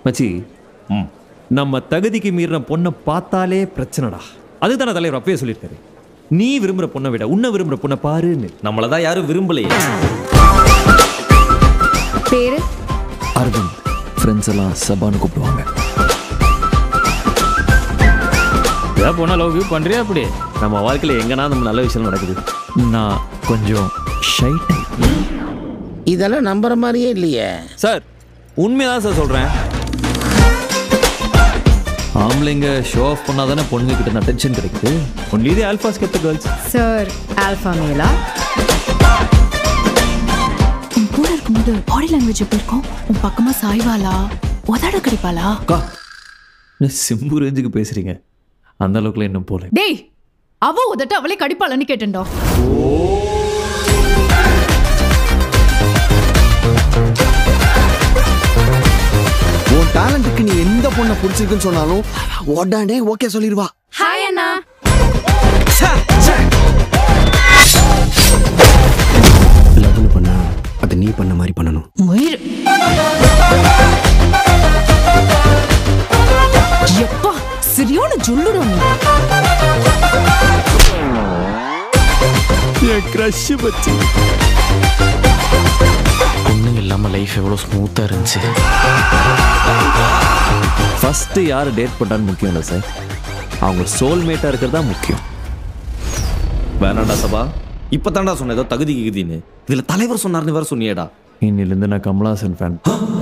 மச்சி நம்ம தகுதிக்கு மீறின பொண்ணை பார்த்தாலே பிரச்சனைடா அதுதானே தலைவர் அப்பவே சொல்லியிருக்காரு நீ விரும்புற பொண்ணை விட உன்னை விரும்புற பொண்ணை பாருன்னு நம்மளை தான் யாரும் விரும்பலையே பேரு அரவிந்த் ஃப்ரெண்ட்ஸ் எல்லாம் சபான்னு கூப்பிடுவாங்க ஏதாவது பொண்ணா லவ் வியூ பண்றியா அப்படி நம்ம வாழ்க்கையில எங்கன்னா நம்ம நல்ல விஷயம் நடக்குது நான் கொஞ்சம் ஷை டைப் இதெல்லாம் நம்புற மாதிரியே இல்லையே சார் உண்மைதான் சார் சொல்றேன் ஆம்பளைங்க ஷோ ஆஃப் பண்ணாதானே பொண்ணுங்க கிட்ட அட்டென்ஷன் கிடைக்குது ஒன்லி தி ஆல்ஃபா ஸ்கெப்ட் கேர்ள்ஸ் சார் ஆல்ஃபா மேலா உன் கூட இருக்கும்போது பாடி லாங்குவேஜ் எப்படி இருக்கும் உன் பக்கமா சாய்வாளா உதட கடிப்பாளா அக்கா என்ன சிம்பு ரேஞ்சுக்கு பேசுறீங்க அந்த அளவுக்குலாம் இன்னும் போல டேய் அவ உதட்ட அவளே கடிப்பாளன்னு கேட்டேன்டா உன் டேலண்ட்டுக்கு நீ எந்த பொண்ணை பிடிச்சிருக்குன்னு சொன்னாலும் உடனே ஓகே சொல்லிடுவா ஹாய் அண்ணா லவ்னு பண்ணா அதை நீ பண்ண மாதிரி பண்ணணும் மயிர் எப்பா சரியான ஜொல்லுடா நீ என் க்ரஷ் பச்சி பொண்ணுங்க இல்லாம லைஃப் எவ்வளவு ஸ்மூத்தா இருந்துச்சு ஃபர்ஸ்ட் யார் டேட் பண்ணான்னு முக்கியம் இல்லை சார் அவங்க சோல்மேட்டா இருக்கிறது தான் முக்கியம் வேணாண்டா சபா இப்பதான்டா சொன்ன ஏதோ தகுதி கிகுதின்னு இதுல தலைவர் சொன்னார்னு வேற சொன்னியேடா இன்னிலேருந்து நான் கமலாசன் ஃபேன்